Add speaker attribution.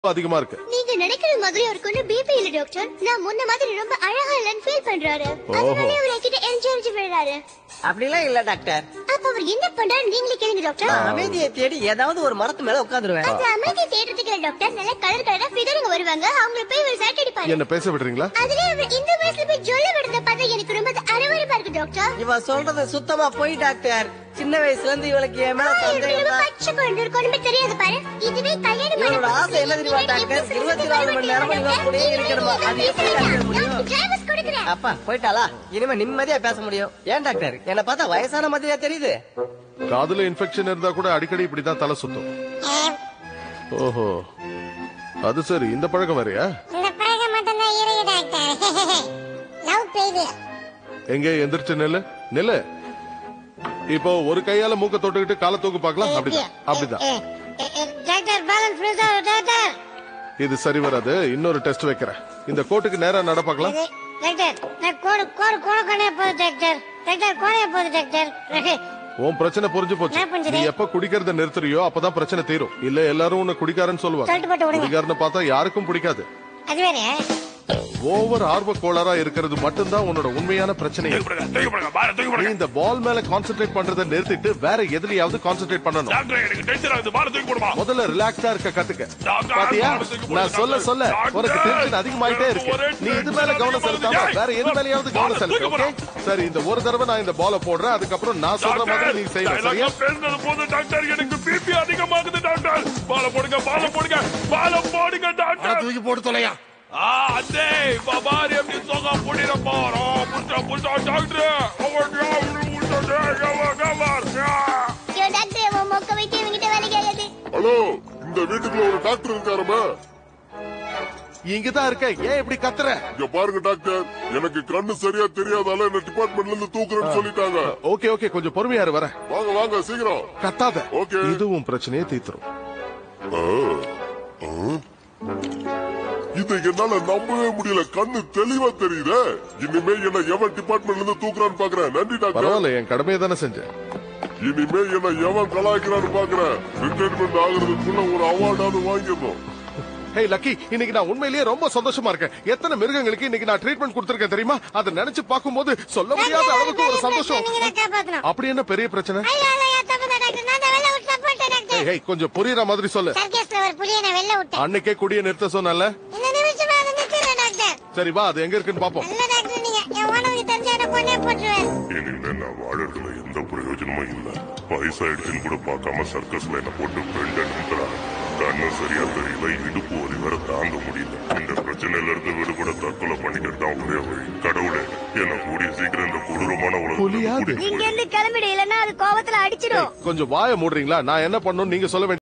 Speaker 1: அதிகமா இருக்கு
Speaker 2: நீங்க நினைக்கிற மாதிரி அவருக்கு ஒண்ணு பிபி இல்ல டாக்டர் நான் முன்ன மாதிரி ரொம்ப அழகா இல்லன்னு ஃபீல் பண்றாரு
Speaker 1: ஓஹோ.
Speaker 2: அதனால அவர் என்கிட்ட எரிஞ்சு எரிஞ்சு விழுறாரு
Speaker 3: அப்படிலாம் இல்ல டாக்டர்
Speaker 2: அப்ப அவர் என்ன பண்றாரு நீங்களே கேளுங்க டாக்டர்
Speaker 3: அமைதியை தேடி ஏதாவது ஒரு மரத்து மேல உட்காந்துருவேன்
Speaker 2: அந்த அமைதி தேடுறதுக்கு இல்ல டாக்டர் நல்ல கலர் கலரா ஃபிகருங்க வருவாங்க அவங்கள போய் ஒரு சைட் அடிப்பாரு
Speaker 1: என்ன பேச விடுறீங்களா
Speaker 2: அதுல அவர் இந்த வயசுல போய் ஜொல்ல விடுறத பார்த்தா எனக்கு ரொம்ப அரவருப்பா இருக்கு டாக்டர்
Speaker 3: இவ சொல்றது சுத்தமா போய் டாக்டர் சின்ன வயசுல இருந்து இவளுக்கு என் மேல
Speaker 2: இவருக்கு
Speaker 3: சந்தேகம்
Speaker 2: ரொம்ப
Speaker 3: தான்.
Speaker 2: பச்சை குழந்தை இருக்கு ஒண்ணுமே தெரியாது பாரு இதுவே கல்யாணம்
Speaker 3: இவளோட ஆசை என்ன தெரியுமா டாக்டர் இருபத்தி நாலு மணி நேரமும் இவ கூடயே இருக்கணுமா அது எப்படி டாக்டர் முடியும்
Speaker 2: டிரைவர்ஸ் கொடுக்குறேன்
Speaker 3: அப்பா போயிட்டாளா இனிமே நிம்மதியா பேச முடியும் ஏன் டாக்டர் என்ன பார்த்தா வயசான மாதிரியா தெரியுது
Speaker 1: காதுல இன்ஃபெக்ஷன் இருந்தா கூட அடிக்கடி இப்படிதான் தலை சுத்தும் ஓஹோ அது சரி இந்த பழக்கம் வேறயா
Speaker 2: இந்த பழக்கம் மட்டும் தான் இருக்கு டாக்டர் லவ் ஃபெயிலியர்
Speaker 1: எங்க எந்திரிச்சு நெல்லு நெல்லு இப்போ ஒரு கையால மூக்க தொட்டுக்கிட்டு காலை தூக்கு பார்க்கலாம் அப்படிதான் அப்படிதான்
Speaker 2: டாக்டர் பேலன்ஸ் ஃப்ரீஸ் டாக்டர்
Speaker 1: இது சரி வராது இன்னொரு டெஸ்ட் வைக்கிறேன் இந்த கோட்டுக்கு நேரா நட பார்க்கலாம்
Speaker 2: டாக்டர் நான் கோடு கோடு கோடு கொண்டே போகுது டாக்டர் டாக்டர் கோடே போகுது டாக்டர்
Speaker 1: உன் பிரச்சனை புரிஞ்சு போச்சு
Speaker 2: என்ன புரிஞ்சுது?
Speaker 1: நீ எப்ப குடிக்கிறத நிறுத்துறியோ அப்பதான் பிரச்சனை தீரும் இல்ல எல்லாரும் உன்னை குடிக்காரன்னு சொல்லுவாங்க
Speaker 2: சொல்லிட்டு போட்டு விடுங்க.
Speaker 1: குடிக்காரன்னு பார்த்தா யாருக்கும் பிடிக்காது
Speaker 2: அது வேற
Speaker 1: ஓவர் ஆர்வ கோளாறா இருக்கிறது மட்டும்தான் உன்னோட உண்மையான பிரச்சனை
Speaker 4: தூக்கி போடுங்க, தூக்கி போடுங்க, பாலை தூக்கி
Speaker 1: நீ
Speaker 4: போடுங்க.
Speaker 1: இந்த பால் மேல கான்சென்ட்ரேட் பண்றதை நிறுத்திட்டு வேற எதுலயாவது கான்சென்ட்ரேட் பண்ணணும்
Speaker 4: டாக்டர், எனக்கு tension ஆகுது, பாலை தூக்கி போடுமா.
Speaker 1: முதல்ல ரிலாக்ஸா இருக்க கத்துக்க
Speaker 4: டாக்டர்,
Speaker 1: பாத்தியா
Speaker 4: பாலை தூக்கி போடுங்க,
Speaker 1: நான் சொல்ல
Speaker 4: டாக்டர்.
Speaker 1: சொல்ல
Speaker 4: டாக்டர்,
Speaker 1: உனக்கு டென்ஷன் அதிகமாயிட்டே இருக்கு
Speaker 4: ஒரே
Speaker 1: நீ இது
Speaker 4: tension
Speaker 1: மேல கவனம்
Speaker 4: அதிகமா
Speaker 1: செலுத்தாம
Speaker 4: இருக்கு.
Speaker 1: வேற எது மேலயாவது கவனம்
Speaker 4: பாலை
Speaker 1: செலுத்து
Speaker 4: தூக்கி
Speaker 1: ஓகே சரி இந்த ஒரு தடவை நான் இந்த பால போடுறேன் அதுக்கப்புறம் நான் சொல்ற மாதிரி நீ செய்யணும் சரியா
Speaker 4: dialogue பேசுனது போதும், டாக்டர், எனக்கு BP அதிகமாகுது, டாக்டர். பாலை போடுங்க, பாலை போடுங்க, பாலை போடுங்க, டாக்டர்.
Speaker 5: தூக்கி போட்டு தொலையா
Speaker 4: ஆ, அண்ணே, இப்ப பாரு எப்படி சொகா புடிற போறோம். புடிச்சா, புடிச்சா, டாக்டர். அவன் யாரு புடிச்சா, கவர், கவர். ஆ.
Speaker 2: ஐயோ டாக்டர் உன் மொக்க வைக்க இவங்கிட்ட வேலை கேட்காது
Speaker 5: ஹலோ இந்த வீட்டுக்குள்ள ஒரு டாக்டர் இருக்காருமா
Speaker 1: இங்கதான் இருக்க ஏன் இப்படி கத்துற
Speaker 5: இங்க பாருங்க டாக்டர் எனக்கு கண்ணு சரியா தெரியாதால என்ன டிபார்ட்மெண்ட்ல இருந்து தூக்குறேன்னு சொல்லிட்டாங்க
Speaker 1: ஓகே ஓகே கொஞ்சம் பொறுமையா இரு வரேன்
Speaker 5: வாங்க வாங்க சீக்கிரம்
Speaker 1: கத்தாத
Speaker 5: Okay.
Speaker 1: இதுவும் பிரச்சனையே தீத்துரும்
Speaker 5: ஆ, ஆ. இதை என்னால நம்பவே முடியல கண்ணு தெளிவா தெரியுதே இனிமே என்ன எவன் டிபார்ட்மெண்ட்ல இருந்து தூக்குறான்னு பாக்குறேன் நன்றி டாக்டர்
Speaker 1: பரவாயில்ல என் கடமையை தானே செஞ்சேன்
Speaker 5: இனிமே என்ன எவன் கலாய்க்கிறான்னு பாக்குறேன் ரிட்டைர்மெண்ட் ஆகுறதுக்குள்ள ஒரு அவார்டாவது வாங்கிடணும்
Speaker 1: ஹே லக்கி இன்னைக்கு நான் உண்மையிலேயே ரொம்ப சந்தோஷமா இருக்கேன் எத்தனை மிருகங்களுக்கு இன்னைக்கு நான் ட்ரீட்மெண்ட் கொடுத்திருக்கேன் தெரியுமா அதை நினைச்சு பார்க்கும்போது சொல்ல முடியாத அளவுக்கு ஒரு சந்தோஷம்
Speaker 2: நீங்க தான் காப்பாத்தணும்
Speaker 1: அப்படி என்ன பெரிய பிரச்சனை
Speaker 2: ஐயோ ஐயோ தப்பு தான் டாக்டர் நான் தான் வெளில விட்டு போட்டேன் டாக்டர்
Speaker 1: ஹே கொஞ்சம் புரியுற மாதிரி சொல்லு
Speaker 2: சர்க்கஸ்ல ஒரு புலியை நான் வெளில விட்டேன்
Speaker 1: அன்னைக்கே குடிய நிறுத்த சொன்னல
Speaker 2: இந்த நிமிஷமா அதை நிறுத்திடுறேன் டாக்டர்
Speaker 1: சரி வா அது எங்க இருக்குன்னு பாப்போம்
Speaker 2: நல்ல டாக்டர் நீங்க என் ஓனருக்கு தெரிஞ்சா என்ன கொண்டே போட்டுருவேன்
Speaker 5: இனிமே நான் வாழறதுல எந்த பிரயோஜனமும் இல்ல வயசாயிடுச்சுன்னு கூட பார்க்காம சர்க்கஸ்ல என்ன போட்டு பெண்ட் அனுப்புறாங்க கண்ணு சரியா தெரியல இடுப்பு வலி வேற தாங்க முடியல இந்த பிரச்சனையில இருந்து விடுபட தற்கொலை பண்ணிக்கிட்டு தான் ஒரே வழி கடவுளே என்ன கூடிய சீக்கிரம் இந்த கொடூரமான
Speaker 1: புலியாது?
Speaker 5: உலகத்துல
Speaker 2: இங்க இருந்து கிளம்பிடு இல்லன்னா அது கோவத்துல அடிச்சிடும்
Speaker 1: கொஞ்சம் வாய மூடுறீங்களா நான் என்ன பண்ணணும் நீங்க சொல்ல வேண்டிய